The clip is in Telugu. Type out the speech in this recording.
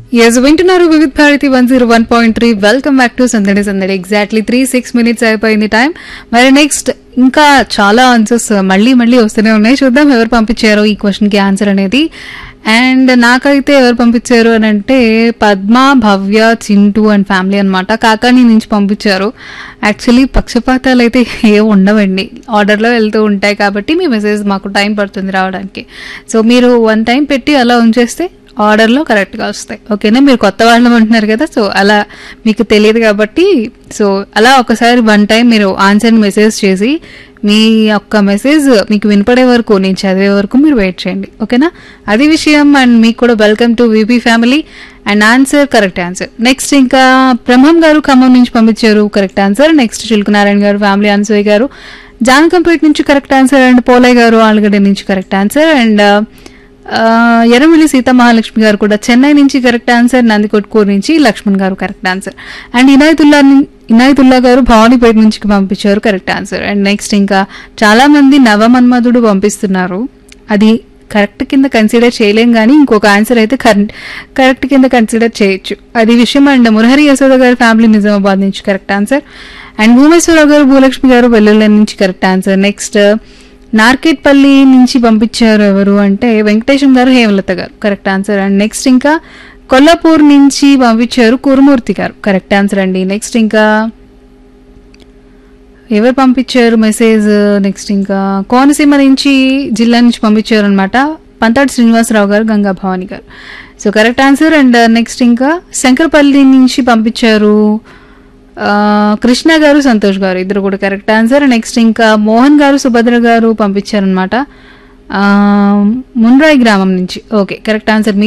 ఎస్ వింటున్నారు Vividh Bharati one zero one point three welcome back to Sandadi Sandadi exactly three six minutes అయిపోయింది టైం మరి నెక్స్ట్ ఇంకా చాలా ఆన్సర్స్ మళ్ళీ మళ్ళీ వస్తూనే ఉన్నాయి చూద్దాం ఎవరు పంపించారో ఈ క్వశ్చన్కి ఆన్సర్ అనేది అండ్ నాకైతే ఎవరు పంపించారు అని అంటే పద్మ భవ్య చింటూ అండ్ ఫ్యామిలీ అనమాట కాకాని నుంచి పంపించారు యాక్చువల్లీ పక్షపాతాలు అయితే ఏ ఉండవండి ఆర్డర్లో వెళ్తూ ఉంటాయి కాబట్టి మీ మెసేజ్ మాకు టైం పడుతుంది రావడానికి సో మీరు వన్ టైం పెట్టి అలా ఉంచేస్తే ఆర్డర్లో కరెక్ట్గా వస్తాయి ఓకేనా మీరు కొత్త వాళ్ళం అంటున్నారు కదా సో అలా మీకు తెలియదు కాబట్టి సో అలా ఒకసారి వన్ టైం మీరు ఆన్సర్ మెసేజ్ చేసి మీ యొక్క మెసేజ్ మీకు వినపడే వరకు నేను చదివే వరకు మీరు వెయిట్ చేయండి ఓకేనా అది విషయం అండ్ మీకు కూడా welcome to VP family and answer correct answer next ఇంకా బ్రహ్మం గారు ఖమ్మం నుంచి పంపించారు కరెక్ట్ ఆన్సర్ నెక్స్ట్ చిలుకు నారాయణ గారు ఫ్యామిలీ ఆన్సర్ గారు జానకంపేట నుంచి కరెక్ట్ ఆన్సర్ అండ్ పోలయ్య గారు ఆలుగడ్డ నుంచి కరెక్ట్ ఆన్సర్ అండ్ ఆ, ఎర్రమిల్లి సీతామహాలక్ష్మి గారు కూడా చెన్నై నుంచి కరెక్ట్ ఆన్సర్ నందికొట్కూరు నుంచి లక్ష్మణ్ గారు కరెక్ట్ ఆన్సర్ అండ్ ఇనాయతుల్లా ని- ఇనాయతుల్లా గారు భవానీపేట నుంచి పంపించారు కరెక్ట్ ఆన్సర్ అండ్ నెక్స్ట్ ఇంకా చాలా మంది నవమన్మధుడు పంపిస్తున్నారు అది కరెక్ట్ కింద కన్సిడర్ చేయలేం కానీ ఇంకొక ఆన్సర్ అయితే కరెక్ట్ కింద కన్సిడర్ చేయొచ్చు అది విషయం అండ్ మురహరి యశోద గారి ఫ్యామిలీ నిజామాబాద్ నుంచి కరెక్ట్ ఆన్సర్ అండ్ భూమేశ్వరరావు గారు భూలక్ష్మి గారు వెల్లుల్లి నుంచి కరెక్ట్ ఆన్సర్ నెక్స్ట్ నార్కెట్పల్లి నుంచి పంపించారు ఎవరు అంటే వెంకటేశం గారు హేమలత గారు కరెక్ట్ ఆన్సర్ అండ్ నెక్స్ట్ ఇంకా కొల్లాపూర్ నుంచి పంపించారు కురుమూర్తి గారు కరెక్ట్ ఆన్సర్ అండి నెక్స్ట్ ఇంకా ఎవరు పంపించారు మెసేజ్ నెక్స్ట్ ఇంకా కోనసీమ నుంచి జిల్లా నుంచి పంపించారు అనమాట పంతాడు శ్రీనివాసరావు గారు Ganga Bhavani garu so correct answer and next ఇంకా శంకరపల్లి నుంచి పంపించారు ఆ, కృష్ణ గారు సంతోష్ గారు ఇద్దరు కూడా కరెక్ట్ ఆన్సర్ నెక్స్ట్ ఇంకా మోహన్ గారు సుభద్ర గారు పంపించారనమాట మున్రాయి గ్రామం నుంచి ఓకే కరెక్ట్ ఆన్సర్